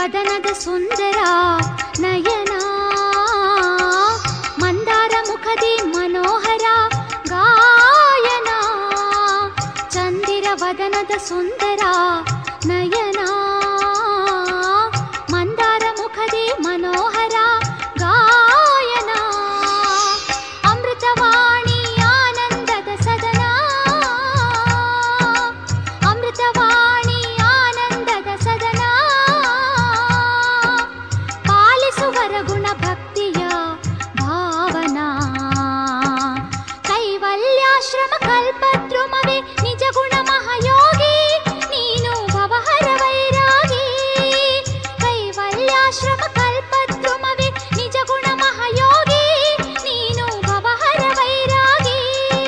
ವದನದ ಸುಂದರ ನಯನ ಮಂದಾರ ಮುಖದಿ ಮನೋಹರ ಗಾಯನ ಚಂದಿರ ವದನದ ಸುಂದರ ನಯನ ಮಂದಾರ ಮುಖದಿ ಮನೋಹರ ಗಾಯನ ಅಮೃತವಾಣಿ ಆನಂದದ ಸದನ ಅಮೃತವಾಣಿ ಆನಂದದ ಸದನ ಪಾಲಿಸುವರ ಗುಣ ಭಕ್ತಿಯ ಭಾವನಾ ಕೈವಲ್ಯಾಶ್ರಮ ಕಲ್ಪದ್ರುಮವೇ ನಿಜ ಗುಣ ಮಹಾಯೋಗಿ ನೀನು ಭವಹರ ವೈರಾಗಿ ಕೈವಲ್ಯಾಶ್ರಮ ಕಲ್ಪದ್ರುಮವೇ ನಿಜ ಗುಣ ಮಹಾಯೋಗಿ ನೀನು ಭವಹರ ವೈರಾಗಿ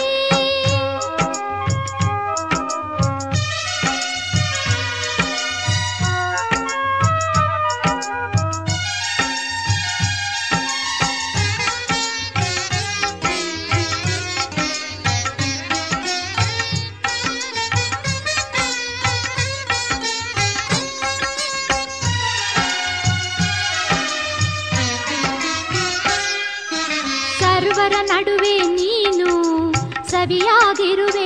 ಸರ್ವರ ನಡುವೆ ನೀನು ಸವಿಯಾಗಿರುವೆ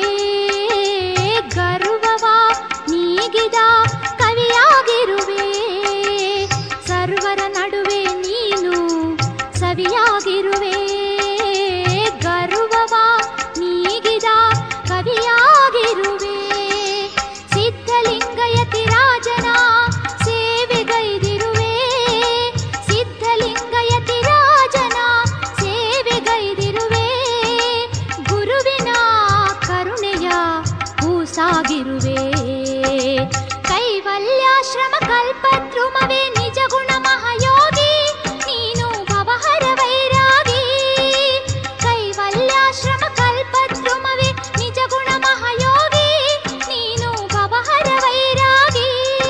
ಗರ್ವವ ನೀಗಿದ ಕವಿಯಾಗಿರುವೆ ಸರ್ವರ ನಡುವೆ ನೀನು ಸವಿಯಾಗಿರುವೆ ಗರ್ವವ ನೀಗಿದ ಕವಿಯಾಗಿರುವೆ ಸಿದ್ಧಲಿಂಗಯತಿ ರಾಜನ ಸೇವೆಗೈದಿರುವೆ ಸಿದ್ಧಲಿಂಗಯತಿ ರಾಜನ ಸೇವೆಗೈದಿರುವೆ ಗುರುವಿನ ಕರುಣೆಯ ಹೂಸಾಗಿರುವೆ ಕೈವಲ್ಯಾಶ್ರಮ ಕಲ್ಪದ್ರುಮವೇ ನಿಜ ಗುಣ ಮಹಾಯೋಗಿ ನೀನು ಭವಹರ ವೈರಾಗಿ ಕೈವಲ್ಯಾಶ್ರಮ ಕಲ್ಪದ್ರುಮವೇ ನಿಜ ಗುಣ ಮಹಾಯೋಗಿ ನೀನು ಭವಹರ ವೈರಾಗಿ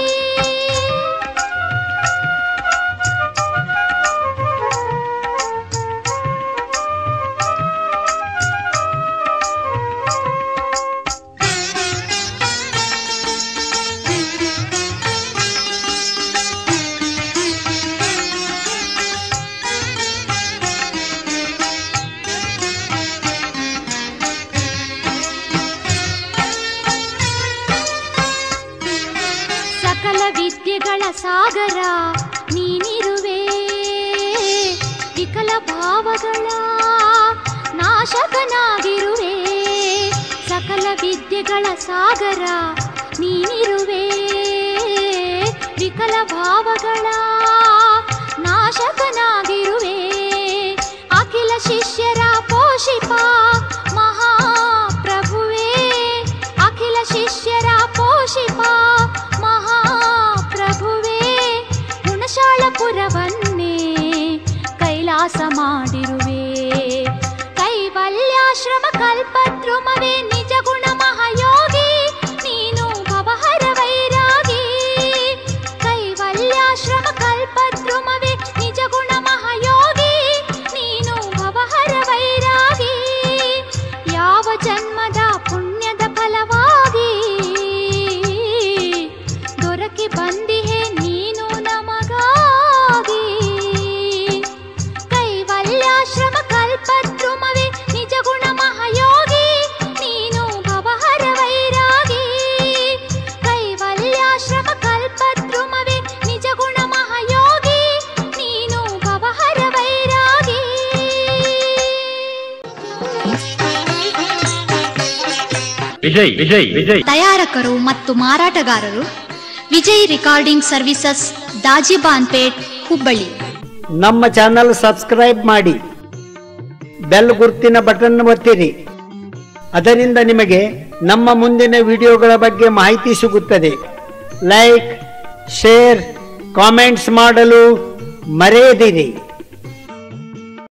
ಸಕಲ ವಿದ್ಯೆಗಳ ಸಾಗರ ನೀನಿರುವೆ ವಿಕಲ ಭಾವಗಳ ನಾಶಕನಾಗಿರುವೆ ಸಕಲ ವಿದ್ಯೆಗಳ ಸಾಗರ ನೀನಿರುವೆ ವಿಕಲ ಭಾವಗಳ ನಾಶಕನಾಗಿರುವೆ ಅಖಿಲ ಶಿಷ್ಯರ ಪೋಷಿಪ ಮಹಾಪ್ರಭುವೇ ಅಖಿಲ ಶಿಷ್ಯರ ಪೋಷಿಪ ಮಹಾಪ್ರಭುವೇ ಗುಣಶಾಳಪುರವನ್ನೇ ಕೈಲಾಸ ಮಾಡಿರುವೆ ಕೈವಲ್ಯಾಶ್ರಮ ಕಲ್ಪದ್ರುಮವೇ ನಿಜ ಗುಣ ಮಹಾಯೋಗಿ ನೀನು ಭವಹರ ವೈರಾಗಿ ಕೈವಲ್ಯಾಶ್ರಮ ಕಲ್ಪದ್ರುಮವೇ ನಿಜ ಗುಣ ಮಹಾಯೋಗಿ ನೀನು ಭವಹರ ವೈರಾಗಿ ಯಾವ ಜನ್ಮದ ಪುಣ್ಯದ ಫಲವಾಗಿ ದೊರಕಿ ಬಂದಿಹೆ ನೀನು ನಮಗಾಗಿ ಕೈವಲ್ಯಾಶ್ರಮ ಕಲ್ಪದ್ರುಮವೇ ನಿಜ ಗುಣ ಮಹಾಯೋಗಿ ನೀನು ಭವಹರ ವೈರಾಗಿ ಕೈವಲ್ಯಾಶ್ರಮ ಕಲ್ಪದ್ರುಮವೇ ನಿಜ ಗುಣ ಮಹಾಯೋಗಿ ನೀನು ಭವಹರ ವೈರಾಗಿ ವಿಜಯ್ ವಿಜಯ್ ವಿಜಯ್ ತಯಾರಕರು ಮತ್ತು ಮಾರಾಟಗಾರರು ವಿಜಯ್ ರಿಕಾರ್ಡಿಂಗ್ ಸರ್ವಿಸಸ್ ದಾಜಿಬಾನ್ಪೇಟ್ ಹುಬ್ಬಳ್ಳಿ ನಮ್ಮ ಚಾನಲ್ ಸಬ್ಸ್ಕ್ರೈಬ್ ಮಾಡಿ ಬೆಲ್ ಗುರ್ತಿನ ಬಟನ್ ಒತ್ತಿರಿ ಅದರಿಂದ ನಿಮಗೆ ನಮ್ಮ ಮುಂದಿನ ವಿಡಿಯೋಗಳ ಬಗ್ಗೆ ಮಾಹಿತಿ ಸಿಗುತ್ತದೆ ಲೈಕ್ ಶೇರ್ ಕಾಮೆಂಟ್ಸ್ ಮಾಡಲು ಮರೆಯದಿರಿ